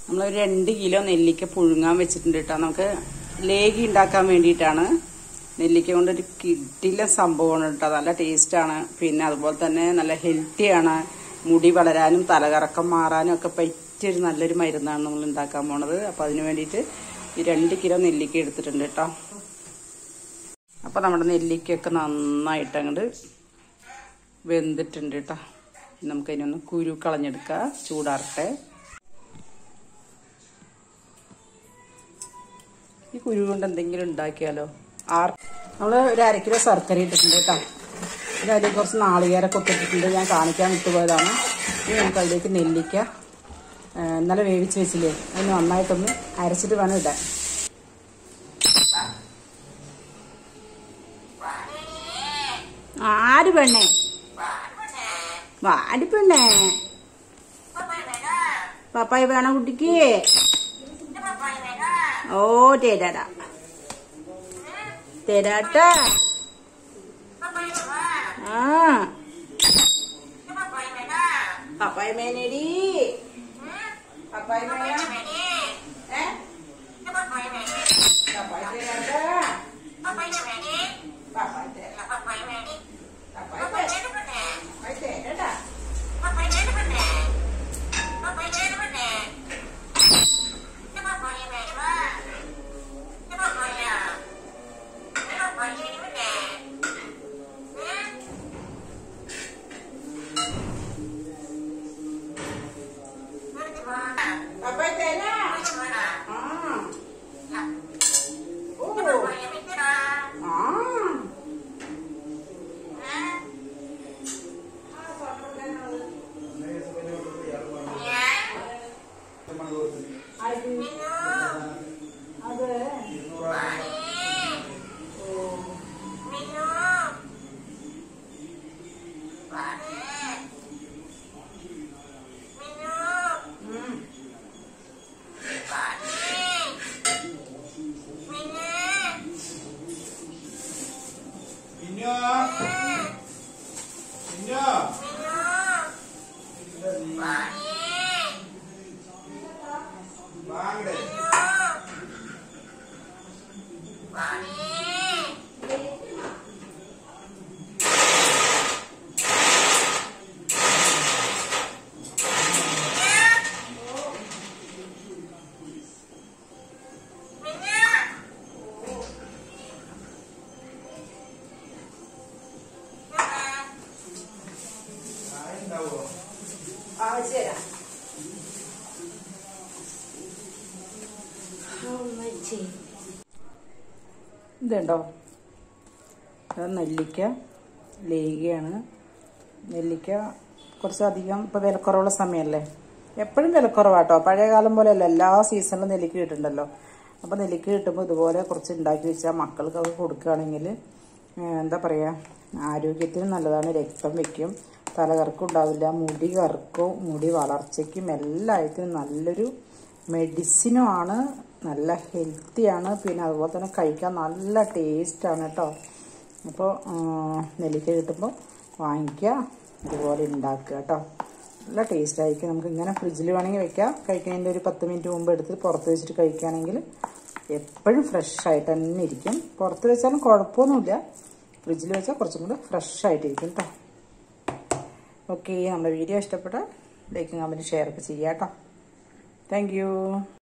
നമ്മൾ ഒരു രണ്ട് കിലോ നെല്ലിക്ക പുഴുങ്ങാൻ വെച്ചിട്ടുണ്ട് കേട്ടോ നമുക്ക് ലേഗി ഉണ്ടാക്കാൻ വേണ്ടിയിട്ടാണ് നെല്ലിക്ക കൊണ്ട് ഒരു കിട്ടില്ല സംഭവമാണ് കേട്ടോ നല്ല ടേസ്റ്റാണ് പിന്നെ അതുപോലെ തന്നെ നല്ല ഹെൽത്തിയാണ് മുടി വളരാനും തലകറക്കം മാറാനും ഒക്കെ പറ്റിയൊരു നല്ലൊരു മരുന്നാണ് നമ്മൾ ഉണ്ടാക്കാൻ പോണത് അപ്പോൾ അതിന് വേണ്ടിയിട്ട് ഈ രണ്ട് കിലോ നെല്ലിക്ക എടുത്തിട്ടുണ്ട് കേട്ടോ അപ്പോൾ നമ്മുടെ നെല്ലിക്കയൊക്കെ നന്നായിട്ട് അങ്ങോട്ട് വെന്തിട്ടുണ്ട് കേട്ടോ നമുക്കതിനൊന്ന് കുരു കളഞ്ഞെടുക്കാം ചൂടാറട്ടെ ഈ കുരു കൊണ്ട് എന്തെങ്കിലും ഉണ്ടാക്കിയാലോ ആർ നമ്മൾ ഒരു അര കിലോ ശർക്കര ഇട്ടിട്ടുണ്ട് കേട്ടോ പിന്നെ അതിൽ കുറച്ച് നാളികേരൊക്കെ ഇട്ടിട്ടുണ്ട് ഞാൻ കാണിക്കാൻ വിട്ടുപോയതാണ് ഇനി നമുക്ക് അതിലേക്ക് നെല്ലിക്ക ആ, ഇന്നലെ വേവിച്ച് വെച്ചില്ലേ അതിന് നന്നായിട്ടൊന്ന് അരച്ചിട്ട് വേണം ഇടാൻ ആര് പെണ്ണേ വാടി പെണ്ണേ പപ്പായ വേണം കുട്ടിക്ക് ഓ തരാടാ തരാട്ടാ ആ പപ്പായ മേനേടി പപ്പായ മേന ഏ പപ്പായ തരാട്ടാ പപ്പായ തരാം പപ്പായ തരാട്ടാ പപ്പായ തരാം ആ ഓ ആ അത് ഉം. മിന്നോ മിന്നോ വാങ്ങടെ ആയിണ്ടാവോ ആ വെച്ച് തരാം ഇതുണ്ടോ അത് നെല്ലിക്ക ലേഗിയാണ് നെല്ലിക്ക കുറച്ചധികം ഇപ്പോൾ വിലക്കുറവുള്ള സമയമല്ലേ എപ്പോഴും വിലക്കുറവാട്ടോ പഴയ കാലം പോലെയല്ല എല്ലാ സീസണിലും നെല്ലിക്ക കിട്ടുന്നുണ്ടല്ലോ അപ്പോൾ നെല്ലിക്ക കിട്ടുമ്പോൾ ഇതുപോലെ കുറച്ച് ഉണ്ടാക്കി വെച്ചാൽ മക്കൾക്കൊക്കെ കൊടുക്കുകയാണെങ്കിൽ ഏഹ്, എന്താ പറയുക ആരോഗ്യത്തിന് നല്ലതാണ് രക്തം വയ്ക്കും തലകറക്കം ഉണ്ടാവില്ല മുടി കറക്കും മുടി വളർച്ചയ്ക്കും എല്ലാത്തിനും നല്ലൊരു മെഡിസിനും ആണ് നല്ല ഹെൽത്തിയാണ് പിന്നെ അതുപോലെ തന്നെ കഴിക്കാൻ നല്ല ടേസ്റ്റാണ് കേട്ടോ അപ്പോൾ നെല്ലിക്ക കിട്ടുമ്പോൾ വാങ്ങിക്കുക അതുപോലെ ഉണ്ടാക്കുക കേട്ടോ നല്ല ടേസ്റ്റ് ആയിരിക്കും നമുക്ക് ഇങ്ങനെ ഫ്രിഡ്ജിൽ വേണമെങ്കിൽ വെക്കാം കഴിക്കുന്നതിൻ്റെ ഒരു പത്ത് മിനിറ്റ് മുമ്പ് എടുത്ത് പുറത്ത് വെച്ചിട്ട് കഴിക്കുകയാണെങ്കിൽ എപ്പോഴും ഫ്രഷ് ആയിട്ട് തന്നെ ഇരിക്കും പുറത്ത് വെച്ചാലും കുഴപ്പമൊന്നുമില്ല ഫ്രിഡ്ജിൽ വെച്ചാൽ കുറച്ചും കൂടെ ഫ്രഷ് ആയിട്ടിരിക്കും കേട്ടോ ഓക്കെ നമ്മുടെ വീഡിയോ ഇഷ്ടപ്പെട്ടാൽ ലൈക്കും കമൻറ്റ് ഷെയർ ഒക്കെ ചെയ്യാം കേട്ടോ താങ്ക് യു